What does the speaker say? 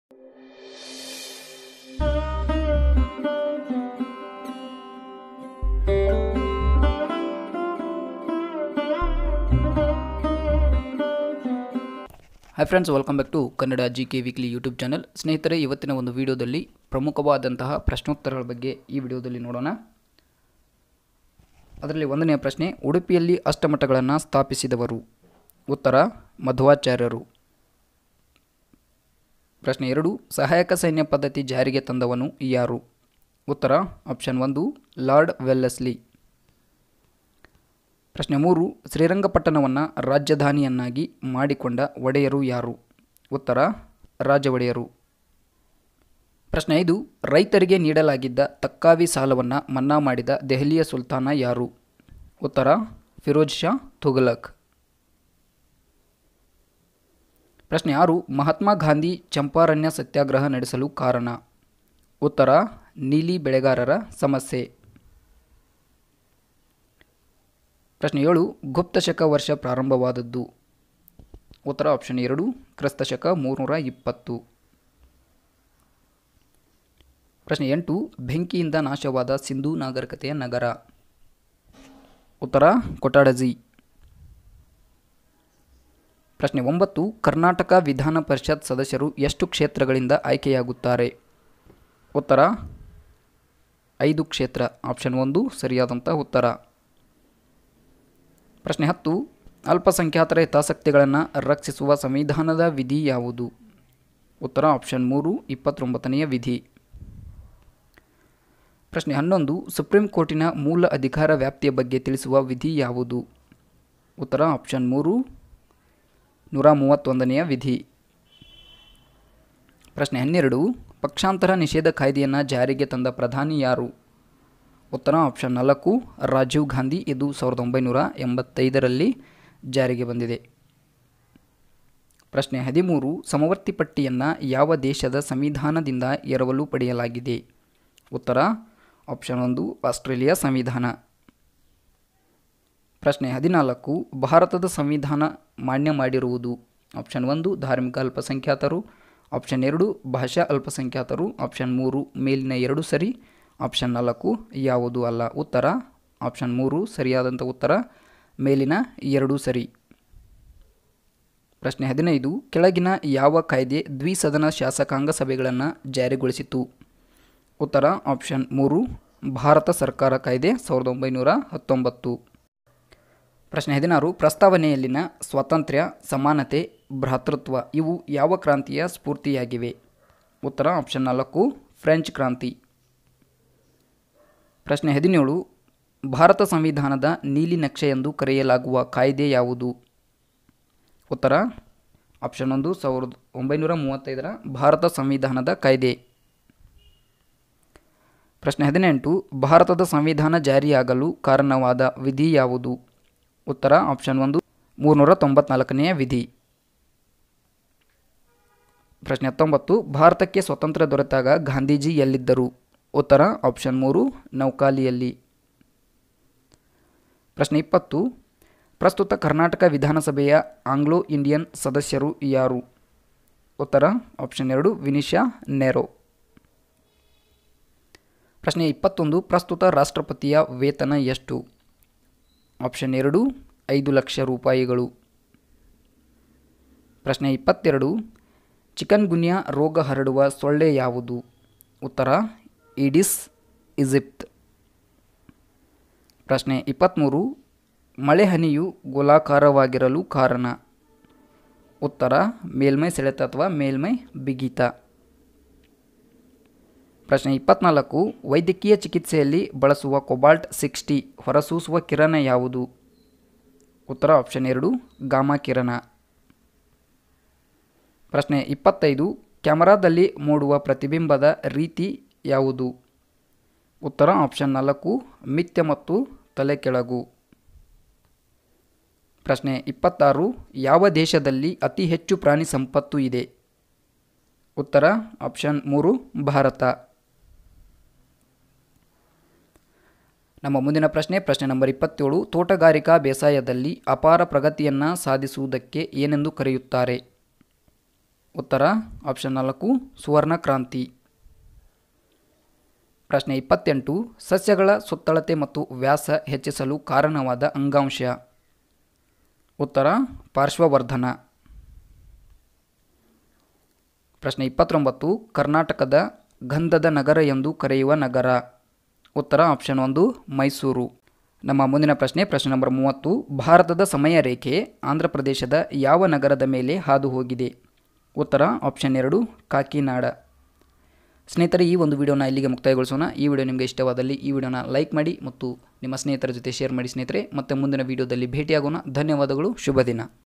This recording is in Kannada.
hi friends welcome back to Kannada G K weekly YouTube channel ಸ್ನೇಹಿತರೆ ಇವತ್ತಿನ ಒಂದು ವಿಡಿಯೋದಲ್ಲಿ ಪ್ರಮುಖವಾದಂತಹ ಪ್ರಶ್ನೋತ್ತರಗಳ ಬಗ್ಗೆ ಈ ವಿಡಿಯೋದಲ್ಲಿ ನೋಡೋಣ ಅದರಲ್ಲಿ ಒಂದನೆಯ ಪ್ರಶ್ನೆ ಉಡುಪಿಯಲ್ಲಿ ಅಷ್ಟಮಠಗಳನ್ನು ಸ್ಥಾಪಿಸಿದವರು ಉತ್ತರ ಮಧ್ವಾಚಾರ್ಯರು ಪ್ರಶ್ನೆ ಎರಡು ಸಹಾಯಕ ಸೈನ್ಯ ಪದ್ಧತಿ ಜಾರಿಗೆ ತಂದವನು ಯಾರು ಉತ್ತರ ಆಪ್ಷನ್ ಒಂದು ಲಾರ್ಡ್ ವೆಲ್ಲೆಸ್ಲಿ ಪ್ರಶ್ನೆ ಮೂರು ಶ್ರೀರಂಗಪಟ್ಟಣವನ್ನು ರಾಜಧಾನಿಯನ್ನಾಗಿ ಮಾಡಿಕೊಂಡ ಒಡೆಯರು ಯಾರು ಉತ್ತರ ರಾಜ ಒಡೆಯರು ಪ್ರಶ್ನೆ ಐದು ರೈತರಿಗೆ ನೀಡಲಾಗಿದ್ದ ತಕ್ಕಾವಿ ಸಾಲವನ್ನು ಮನ್ನಾ ಮಾಡಿದ ದೆಹಲಿಯ ಸುಲ್ತಾನ ಯಾರು ಉತ್ತರ ಫಿರೋಜ್ ಶಾ ತುಘಲಕ್ ಪ್ರಶ್ನೆ ಆರು ಮಹಾತ್ಮ ಗಾಂಧಿ ಚಂಪಾರಣ್ಯ ಸತ್ಯಾಗ್ರಹ ನಡೆಸಲು ಕಾರಣ ಉತ್ತರ ನೀಲಿ ಬೆಳೆಗಾರರ ಸಮಸ್ಯೆ ಪ್ರಶ್ನೆ ಏಳು ಗುಪ್ತಶಕ ವರ್ಷ ಪ್ರಾರಂಭವಾದದ್ದು ಉತ್ತರ ಆಪ್ಷನ್ ಎರಡು ಕ್ರಿಸ್ತಶಕ ಮೂರುನೂರ ಇಪ್ಪತ್ತು ಪ್ರಶ್ನೆ ಎಂಟು ಬೆಂಕಿಯಿಂದ ನಾಶವಾದ ಸಿಂಧೂ ನಾಗರಿಕತೆಯ ನಗರ ಉತ್ತರ ಕೊಟಾಡಜಿ ಪ್ರಶ್ನೆ ಒಂಬತ್ತು ಕರ್ನಾಟಕ ವಿಧಾನ ಪರಿಷತ್ ಸದಸ್ಯರು ಎಷ್ಟು ಕ್ಷೇತ್ರಗಳಿಂದ ಆಯ್ಕೆಯಾಗುತ್ತಾರೆ ಉತ್ತರ ಐದು ಕ್ಷೇತ್ರ ಆಪ್ಷನ್ ಒಂದು ಸರಿಯಾದಂಥ ಉತ್ತರ ಪ್ರಶ್ನೆ ಹತ್ತು ಅಲ್ಪಸಂಖ್ಯಾತರ ಹಿತಾಸಕ್ತಿಗಳನ್ನು ರಕ್ಷಿಸುವ ಸಂವಿಧಾನದ ವಿಧಿ ಯಾವುದು ಉತ್ತರ ಆಪ್ಷನ್ ಮೂರು ಇಪ್ಪತ್ತೊಂಬತ್ತನೆಯ ವಿಧಿ ಪ್ರಶ್ನೆ ಹನ್ನೊಂದು ಸುಪ್ರೀಂ ಕೋರ್ಟಿನ ಮೂಲ ಅಧಿಕಾರ ವ್ಯಾಪ್ತಿಯ ಬಗ್ಗೆ ತಿಳಿಸುವ ವಿಧಿ ಯಾವುದು ಉತ್ತರ ಆಪ್ಷನ್ ಮೂರು ನೂರ ಮೂವತ್ತೊಂದನೆಯ ವಿಧಿ ಪ್ರಶ್ನೆ ಹನ್ನೆರಡು ಪಕ್ಷಾಂತರ ನಿಷೇಧ ಕಾಯ್ದೆಯನ್ನು ಜಾರಿಗೆ ತಂದ ಪ್ರಧಾನಿ ಯಾರು ಉತ್ತರ ಆಪ್ಷನ್ ನಾಲ್ಕು ರಾಜೀವ್ ಗಾಂಧಿ ಇದು ಸಾವಿರದ ಒಂಬೈನೂರ ಎಂಬತ್ತೈದರಲ್ಲಿ ಜಾರಿಗೆ ಬಂದಿದೆ ಪ್ರಶ್ನೆ ಹದಿಮೂರು ಸಮವರ್ತಿ ಪಟ್ಟಿಯನ್ನು ಯಾವ ದೇಶದ ಸಂವಿಧಾನದಿಂದ ಎರವಲು ಪಡೆಯಲಾಗಿದೆ ಉತ್ತರ ಆಪ್ಷನ್ ಒಂದು ಆಸ್ಟ್ರೇಲಿಯಾ ಸಂವಿಧಾನ ಪ್ರಶ್ನೆ ಹದಿನಾಲ್ಕು ಭಾರತದ ಸಂವಿಧಾನ ಮಾನ್ಯ ಮಾಡಿರುವುದು ಆಪ್ಷನ್ ಒಂದು ಧಾರ್ಮಿಕ ಅಲ್ಪಸಂಖ್ಯಾತರು ಆಪ್ಷನ್ ಎರಡು ಭಾಷಾ ಅಲ್ಪಸಂಖ್ಯಾತರು ಆಪ್ಷನ್ ಮೂರು ಮೇಲಿನ ಎರಡು ಸರಿ ಆಪ್ಷನ್ ನಾಲ್ಕು ಯಾವುದು ಅಲ್ಲ ಉತ್ತರ ಆಪ್ಷನ್ ಮೂರು ಸರಿಯಾದಂಥ ಉತ್ತರ ಮೇಲಿನ ಎರಡು ಸರಿ ಪ್ರಶ್ನೆ ಹದಿನೈದು ಕೆಳಗಿನ ಯಾವ ಕಾಯ್ದೆ ದ್ವಿಸದನ ಶಾಸಕಾಂಗ ಸಭೆಗಳನ್ನು ಜಾರಿಗೊಳಿಸಿತು ಉತ್ತರ ಆಪ್ಷನ್ ಮೂರು ಭಾರತ ಸರ್ಕಾರ ಕಾಯ್ದೆ ಸಾವಿರದ ಒಂಬೈನೂರ ಹತ್ತೊಂಬತ್ತು ಪ್ರಶ್ನೆ ಹದಿನಾರು ಪ್ರಸ್ತಾವನೆಯಲ್ಲಿನ ಸ್ವಾತಂತ್ರ್ಯ ಸಮಾನತೆ ಭ್ರಾತೃತ್ವ ಇವು ಯಾವ ಕ್ರಾಂತಿಯ ಸ್ಫೂರ್ತಿಯಾಗಿವೆ ಉತ್ತರ ಆಪ್ಷನ್ ನಾಲ್ಕು ಫ್ರೆಂಚ್ ಕ್ರಾಂತಿ ಪ್ರಶ್ನೆ ಹದಿನೇಳು ಭಾರತ ಸಂವಿಧಾನದ ನೀಲಿ ನಕ್ಷೆ ಎಂದು ಕರೆಯಲಾಗುವ ಕಾಯ್ದೆ ಯಾವುದು ಉತ್ತರ ಆಪ್ಷನ್ ಒಂದು ಸಾವಿರದ ಒಂಬೈನೂರ ಮೂವತ್ತೈದರ ಭಾರತ ಸಂವಿಧಾನದ ಕಾಯ್ದೆ ಪ್ರಶ್ನೆ ಹದಿನೆಂಟು ಭಾರತದ ಸಂವಿಧಾನ ಜಾರಿಯಾಗಲು ಕಾರಣವಾದ ವಿಧಿ ಯಾವುದು ಉತ್ತರ ಆಪ್ಷನ್ ಒಂದು ಮೂರುನೂರ ತೊಂಬತ್ನಾಲ್ಕನೆಯ ವಿಧಿ ಪ್ರಶ್ನೆ ಹತ್ತೊಂಬತ್ತು ಭಾರತಕ್ಕೆ ಸ್ವತಂತ್ರ ದೊರೆತಾಗ ಗಾಂಧೀಜಿ ಎಲ್ಲಿದ್ದರು ಉತ್ತರ ಆಪ್ಷನ್ ಮೂರು ನೌಕಾಲಿಯಲ್ಲಿ ಪ್ರಶ್ನೆ ಇಪ್ಪತ್ತು ಪ್ರಸ್ತುತ ಕರ್ನಾಟಕ ವಿಧಾನಸಭೆಯ ಆಂಗ್ಲೋ ಇಂಡಿಯನ್ ಸದಸ್ಯರು ಯಾರು ಉತ್ತರ ಆಪ್ಷನ್ ಎರಡು ವಿನಿಶಾ ನೆರೋ ಪ್ರಶ್ನೆ ಇಪ್ಪತ್ತೊಂದು ಪ್ರಸ್ತುತ ರಾಷ್ಟ್ರಪತಿಯ ವೇತನ ಎಷ್ಟು ಆಪ್ಷನ್ ಎರಡು ಐದು ಲಕ್ಷ ರೂಪಾಯಿಗಳು ಪ್ರಶ್ನೆ ಇಪ್ಪತ್ತೆರಡು ಚಿಕನ್ ಗುನ್ಯಾ ರೋಗ ಹರಡುವ ಸೊಳ್ಳೆ ಯಾವುದು ಉತ್ತರ ಇಡಿಸ್ ಈಜಿಪ್ಟ್ ಪ್ರಶ್ನೆ ಇಪ್ಪತ್ತ್ಮೂರು ಮಳೆಹನಿಯು ಗೋಲಾಕಾರವಾಗಿರಲು ಕಾರಣ ಉತ್ತರ ಮೇಲ್ಮೈ ಸೆಳೆತ ಅಥವಾ ಮೇಲ್ಮೈ ಬಿಗಿತ ಪ್ರಶ್ನೆ ಇಪ್ಪತ್ನಾಲ್ಕು ವೈದ್ಯಕೀಯ ಚಿಕಿತ್ಸೆಯಲ್ಲಿ ಬಳಸುವ ಕೊಬಾಲ್ಟ್ ಸಿಕ್ಸ್ಟಿ ಹೊರಸೂಸುವ ಕಿರಣ ಯಾವುದು ಉತ್ತರ ಆಪ್ಷನ್ ಎರಡು ಗಾಮಾ ಕಿರಣ ಪ್ರಶ್ನೆ ಇಪ್ಪತ್ತೈದು ಕ್ಯಾಮರಾದಲ್ಲಿ ಮೂಡುವ ಪ್ರತಿಬಿಂಬದ ರೀತಿ ಯಾವುದು ಉತ್ತರ ಆಪ್ಷನ್ ನಾಲ್ಕು ಮಿಥ್ಯ ಮತ್ತು ತಲೆ ಕೆಳಗು ಪ್ರಶ್ನೆ ಇಪ್ಪತ್ತಾರು ಯಾವ ದೇಶದಲ್ಲಿ ಅತಿ ಹೆಚ್ಚು ಪ್ರಾಣಿ ಸಂಪತ್ತು ಇದೆ ಉತ್ತರ ಆಪ್ಷನ್ ಮೂರು ಭಾರತ ನಮ್ಮ ಮುಂದಿನ ಪ್ರಶ್ನೆ ಪ್ರಶ್ನೆ ನಂಬರ್ ಇಪ್ಪತ್ತೇಳು ತೋಟಗಾರಿಕಾ ಬೇಸಾಯದಲ್ಲಿ ಅಪಾರ ಪ್ರಗತಿಯನ್ನು ಸಾಧಿಸುವುದಕ್ಕೆ ಏನೆಂದು ಕರೆಯುತ್ತಾರೆ ಉತ್ತರ ಆಪ್ಷನ್ ನಾಲ್ಕು ಸುವರ್ಣ ಕ್ರಾಂತಿ ಪ್ರಶ್ನೆ ಇಪ್ಪತ್ತೆಂಟು ಸಸ್ಯಗಳ ಸುತ್ತಳತೆ ಮತ್ತು ವ್ಯಾಸ ಹೆಚ್ಚಿಸಲು ಕಾರಣವಾದ ಅಂಗಾಂಶ ಉತ್ತರ ಪಾರ್ಶ್ವವರ್ಧನ ಪ್ರಶ್ನೆ ಇಪ್ಪತ್ತೊಂಬತ್ತು ಕರ್ನಾಟಕದ ಗಂಧದ ನಗರ ಎಂದು ಕರೆಯುವ ನಗರ ಉತ್ತರ ಆಪ್ಷನ್ ಒಂದು ಮೈಸೂರು ನಮ್ಮ ಮುಂದಿನ ಪ್ರಶ್ನೆ ಪ್ರಶ್ನೆ ನಂಬರ್ ಮೂವತ್ತು ಭಾರತದ ಸಮಯ ರೇಖೆ ಆಂಧ್ರ ಪ್ರದೇಶದ ಯಾವ ನಗರದ ಮೇಲೆ ಹಾದು ಹೋಗಿದೆ ಉತ್ತರ ಆಪ್ಷನ್ ಎರಡು ಕಾಕಿನಾಡ ಸ್ನೇಹಿತರೆ ಈ ಒಂದು ವಿಡಿಯೋನ ಇಲ್ಲಿಗೆ ಮುಕ್ತಾಯಗೊಳಿಸೋಣ ಈ ವಿಡಿಯೋ ನಿಮಗೆ ಇಷ್ಟವಾದಲ್ಲಿ ಈ ವಿಡಿಯೋನ ಲೈಕ್ ಮಾಡಿ ಮತ್ತು ನಿಮ್ಮ ಸ್ನೇಹಿತರ ಜೊತೆ ಶೇರ್ ಮಾಡಿ ಸ್ನೇಹಿತರೆ ಮತ್ತೆ ಮುಂದಿನ ವಿಡಿಯೋದಲ್ಲಿ ಭೇಟಿಯಾಗೋಣ ಧನ್ಯವಾದಗಳು ಶುಭ ದಿನ